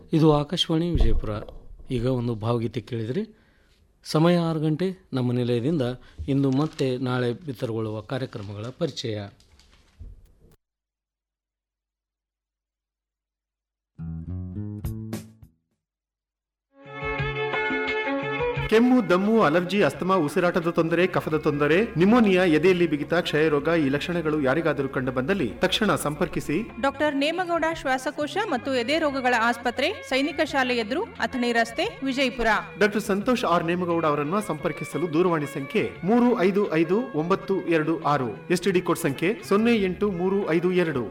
ಇದು ಆಕಾಶವಾಣಿ ವಿಜಯಪುರ ಈಗ ಒಂದು ಭಾವಗೀತೆ ಕೇಳಿದರೆ ಸಮಯ ಆರು ಗಂಟೆ ನಮ್ಮ ನಿಲಯದಿಂದ ಇಂದು ಮತ್ತೆ ನಾಳೆ ಬಿತ್ತರಗೊಳ್ಳುವ ಕಾರ್ಯಕ್ರಮಗಳ ಪರಿಚಯ ಕೆಮ್ಮು ದಮ್ಮು ಅಲರ್ಜಿ ಅಸ್ತಮಾ ಉಸಿರಾಟದ ತೊಂದರೆ ಕಫದ ತೊಂದರೆ ನಿಮೋನಿಯಾ ಎದೆಯಲ್ಲಿ ಬಿಗಿತ ಕ್ಷಯರೋಗ ಈ ಲಕ್ಷಣಗಳು ಯಾರಿಗಾದರೂ ಕಂಡು ಬಂದಲ್ಲಿ ತಕ್ಷಣ ಸಂಪರ್ಕಿಸಿ ಡಾಕ್ಟರ್ ನೇಮಗೌಡ ಶ್ವಾಸಕೋಶ ಮತ್ತು ಎದೆ ರೋಗಗಳ ಆಸ್ಪತ್ರೆ ಸೈನಿಕ ಶಾಲೆ ಎದುರು ಅಥಣಿ ರಸ್ತೆ ವಿಜಯಪುರ ಡಾಕ್ಟರ್ ಸಂತೋಷ್ ಆರ್ ನೇಮಗೌಡ ಅವರನ್ನು ಸಂಪರ್ಕಿಸಲು ದೂರವಾಣಿ ಸಂಖ್ಯೆ ಮೂರು ಐದು ಐದು ಒಂಬತ್ತು ಎರಡು ಆರು ಎಸ್ಟಿಡಿ ಕೋಡ್ ಸಂಖ್ಯೆ ಸೊನ್ನೆ ಎಂಟು ಮೂರು ಐದು ಎರಡು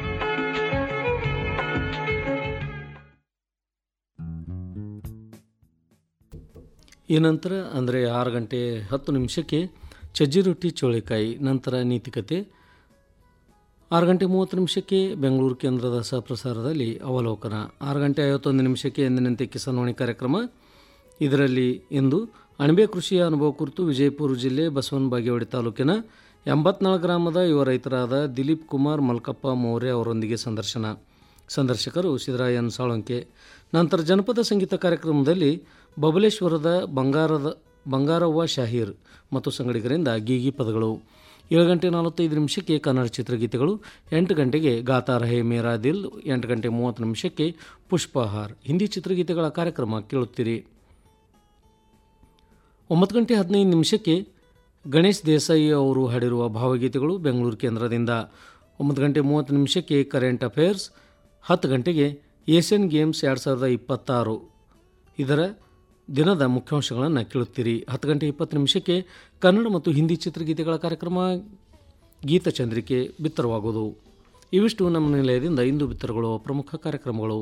ಈ ನಂತರ ಅಂದರೆ ಆರು ಗಂಟೆ ಹತ್ತು ನಿಮಿಷಕ್ಕೆ ಚಜ್ಜಿ ರೊಟ್ಟಿ ಚೋಳಿಕಾಯಿ ನಂತರ ನೀತಿಕತೆ ಆರು ಗಂಟೆ ಮೂವತ್ತು ನಿಮಿಷಕ್ಕೆ ಬೆಂಗಳೂರು ಕೇಂದ್ರದ ಸಹಪ್ರಸಾರದಲ್ಲಿ ಅವಲೋಕನ ಆರು ಗಂಟೆ ಐವತ್ತೊಂದು ನಿಮಿಷಕ್ಕೆ ಎಂದಿನಂತೆ ಕಿಸಾನ್ವಾಣಿ ಕಾರ್ಯಕ್ರಮ ಇದರಲ್ಲಿ ಇಂದು ಅಣಬೆ ಕೃಷಿಯ ಅನುಭವ ಕುರಿತು ವಿಜಯಪುರ ಜಿಲ್ಲೆ ಬಸವನ ಬಾಗೇವಾಡಿ ತಾಲೂಕಿನ ಎಂಬತ್ನಾಲ್ಕು ಗ್ರಾಮದ ಯುವ ರೈತರಾದ ದಿಲೀಪ್ ಕುಮಾರ್ ಮಲ್ಕಪ್ಪ ಮೌರ್ಯ ಅವರೊಂದಿಗೆ ಸಂದರ್ಶನ ಸಂದರ್ಶಕರು ಸಿದ್ದರಾಯನ್ ಸಾಳಂಕೆ ನಂತರ ಜನಪದ ಸಂಗೀತ ಕಾರ್ಯಕ್ರಮದಲ್ಲಿ ಬಬಲೇಶ್ವರದ ಬಂಗಾರದ ಬಂಗಾರವ್ವ ಶಾಹೀರ್ ಮತ್ತು ಸಂಗಡಿಗರಿಂದ ಗೀಗಿ ಪದಗಳು ಏಳು ಗಂಟೆ ನಲವತ್ತೈದು ನಿಮಿಷಕ್ಕೆ ಕನ್ನಡ ಚಿತ್ರಗೀತೆಗಳು ಎಂಟು ಗಂಟೆಗೆ ಗಾತಾ ರಹೆ ಮೇರಾ ದಿಲ್ ಎಂಟು ಗಂಟೆ ಮೂವತ್ತು ನಿಮಿಷಕ್ಕೆ ಪುಷ್ಪಹಾರ್ ಹಿಂದಿ ಚಿತ್ರಗೀತೆಗಳ ಕಾರ್ಯಕ್ರಮ ಕೇಳುತ್ತೀರಿ ಒಂಬತ್ತು ಗಂಟೆ ಹದಿನೈದು ನಿಮಿಷಕ್ಕೆ ಗಣೇಶ್ ದೇಸಾಯಿ ಅವರು ಹಾಡಿರುವ ಭಾವಗೀತೆಗಳು ಬೆಂಗಳೂರು ಕೇಂದ್ರದಿಂದ ಒಂಬತ್ತು ಗಂಟೆ ಮೂವತ್ತು ನಿಮಿಷಕ್ಕೆ ಕರೆಂಟ್ ಅಫೇರ್ಸ್ ಹತ್ತು ಗಂಟೆಗೆ ಏಷ್ಯನ್ ಗೇಮ್ಸ್ ಎರಡು ಸಾವಿರದ ಇಪ್ಪತ್ತಾರು ಇದರ ದಿನದ ಮುಖ್ಯಾಂಶಗಳನ್ನು ಕೇಳುತ್ತೀರಿ ಹತ್ತು ಗಂಟೆ ಇಪ್ಪತ್ತು ನಿಮಿಷಕ್ಕೆ ಕನ್ನಡ ಮತ್ತು ಹಿಂದಿ ಚಿತ್ರಗೀತೆಗಳ ಕಾರ್ಯಕ್ರಮ ಗೀತಚಂದ್ರಿಕೆ ಬಿತ್ತರವಾಗುವುದು ಇವಿಷ್ಟು ನಮ್ಮ ನಿಲಯದಿಂದ ಇಂದು ಬಿತ್ತರಗೊಳ್ಳುವ ಪ್ರಮುಖ ಕಾರ್ಯಕ್ರಮಗಳು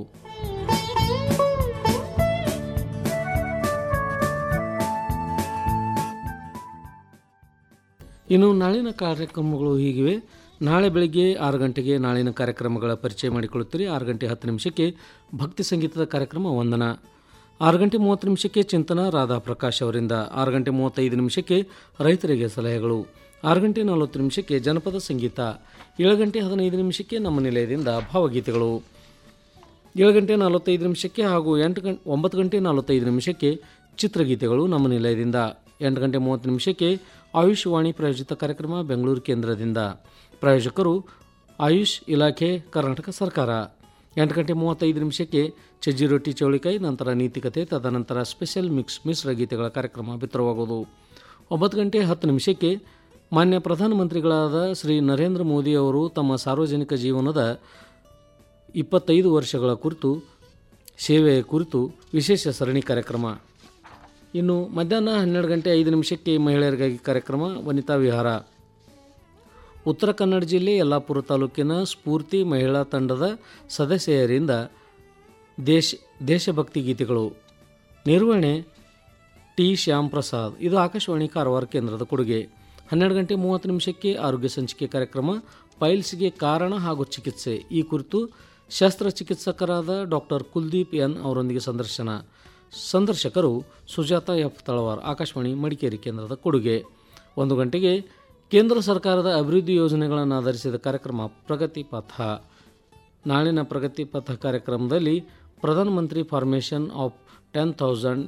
ಇನ್ನು ನಾಳಿನ ಕಾರ್ಯಕ್ರಮಗಳು ಹೀಗಿವೆ ನಾಳೆ ಬೆಳಗ್ಗೆ ಆರು ಗಂಟೆಗೆ ನಾಳಿನ ಕಾರ್ಯಕ್ರಮಗಳ ಪರಿಚಯ ಮಾಡಿಕೊಳ್ಳುತ್ತೀರಿ ಆರು ಗಂಟೆ ಹತ್ತು ನಿಮಿಷಕ್ಕೆ ಭಕ್ತಿ ಸಂಗೀತದ ಕಾರ್ಯಕ್ರಮ ವಂದನ ಆರು ಗಂಟೆ ಮೂವತ್ತು ನಿಮಿಷಕ್ಕೆ ಚಿಂತನ ರಾಧಾ ಪ್ರಕಾಶ್ ಅವರಿಂದ ಆರು ಗಂಟೆ ಮೂವತ್ತೈದು ನಿಮಿಷಕ್ಕೆ ರೈತರಿಗೆ ಸಲಹೆಗಳು ಆರು ಗಂಟೆ ನಲವತ್ತು ನಿಮಿಷಕ್ಕೆ ಜನಪದ ಸಂಗೀತ ಏಳು ಗಂಟೆ ಹದಿನೈದು ನಿಮಿಷಕ್ಕೆ ನಮ್ಮ ನಿಲಯದಿಂದ ಭಾವಗೀತೆಗಳು ಏಳು ಗಂಟೆ ನಲವತ್ತೈದು ನಿಮಿಷಕ್ಕೆ ಹಾಗೂ ಎಂಟು ಗಂಟೆ ಒಂಬತ್ತು ಗಂಟೆ ನಲವತ್ತೈದು ನಿಮಿಷಕ್ಕೆ ಚಿತ್ರಗೀತೆಗಳು ನಮ್ಮ ನಿಲಯದಿಂದ ಎಂಟು ಗಂಟೆ ಮೂವತ್ತು ನಿಮಿಷಕ್ಕೆ ಆಯುಷ್ ವಾಣಿ ಪ್ರಾಯೋಜಿತ ಕಾರ್ಯಕ್ರಮ ಬೆಂಗಳೂರು ಕೇಂದ್ರದಿಂದ ಪ್ರಾಯೋಜಕರು ಆಯುಷ್ ಇಲಾಖೆ ಕರ್ನಾಟಕ ಸರ್ಕಾರ ಎಂಟು ಗಂಟೆ ಮೂವತ್ತೈದು ನಿಮಿಷಕ್ಕೆ ಚಜ್ಜಿ ರೊಟ್ಟಿ ಚೌಳಿಕಾಯಿ ನಂತರ ನೀತಿಕತೆ ತದನಂತರ ಸ್ಪೆಷಲ್ ಮಿಕ್ಸ್ ಮಿಶ್ರ ಗೀತೆಗಳ ಕಾರ್ಯಕ್ರಮ ಬಿತ್ತರವಾಗುವುದು ಒಂಬತ್ತು ಗಂಟೆ ಹತ್ತು ನಿಮಿಷಕ್ಕೆ ಮಾನ್ಯ ಪ್ರಧಾನಮಂತ್ರಿಗಳಾದ ಶ್ರೀ ನರೇಂದ್ರ ಮೋದಿ ಅವರು ತಮ್ಮ ಸಾರ್ವಜನಿಕ ಜೀವನದ ಇಪ್ಪತ್ತೈದು ವರ್ಷಗಳ ಕುರಿತು ಸೇವೆಯ ಕುರಿತು ವಿಶೇಷ ಸರಣಿ ಕಾರ್ಯಕ್ರಮ ಇನ್ನು ಮಧ್ಯಾಹ್ನ ಹನ್ನೆರಡು ಗಂಟೆ ಐದು ನಿಮಿಷಕ್ಕೆ ಮಹಿಳೆಯರಿಗಾಗಿ ಕಾರ್ಯಕ್ರಮ ವನಿತಾ ವಿಹಾರ ಉತ್ತರ ಕನ್ನಡ ಜಿಲ್ಲೆ ಯಲ್ಲಾಪುರ ತಾಲೂಕಿನ ಸ್ಫೂರ್ತಿ ಮಹಿಳಾ ತಂಡದ ಸದಸ್ಯರಿಂದ ದೇಶ ದೇಶಭಕ್ತಿ ಗೀತೆಗಳು ನಿರ್ವಹಣೆ ಟಿ ಶ್ಯಾಮ್ ಪ್ರಸಾದ್ ಇದು ಆಕಾಶವಾಣಿ ಕಾರವಾರ ಕೇಂದ್ರದ ಕೊಡುಗೆ ಹನ್ನೆರಡು ಗಂಟೆ ಮೂವತ್ತು ನಿಮಿಷಕ್ಕೆ ಆರೋಗ್ಯ ಸಂಚಿಕೆ ಕಾರ್ಯಕ್ರಮ ಪೈಲ್ಸ್ಗೆ ಕಾರಣ ಹಾಗೂ ಚಿಕಿತ್ಸೆ ಈ ಕುರಿತು ಶಸ್ತ್ರಚಿಕಿತ್ಸಕರಾದ ಡಾಕ್ಟರ್ ಕುಲ್ದೀಪ್ ಎನ್ ಅವರೊಂದಿಗೆ ಸಂದರ್ಶನ ಸಂದರ್ಶಕರು ಸುಜಾತ ಎಫ್ ತಳವಾರ್ ಆಕಾಶವಾಣಿ ಮಡಿಕೇರಿ ಕೇಂದ್ರದ ಕೊಡುಗೆ ಒಂದು ಗಂಟೆಗೆ ಕೇಂದ್ರ ಸರ್ಕಾರದ ಅಭಿವೃದ್ಧಿ ಯೋಜನೆಗಳನ್ನು ಆಧರಿಸಿದ ಕಾರ್ಯಕ್ರಮ ಪ್ರಗತಿ ಪಥ ನಾಳಿನ ಪ್ರಗತಿ ಪಥ ಕಾರ್ಯಕ್ರಮದಲ್ಲಿ ಪ್ರಧಾನಮಂತ್ರಿ ಫಾರ್ಮೇಷನ್ ಆಫ್ ಟೆನ್ ತೌಸಂಡ್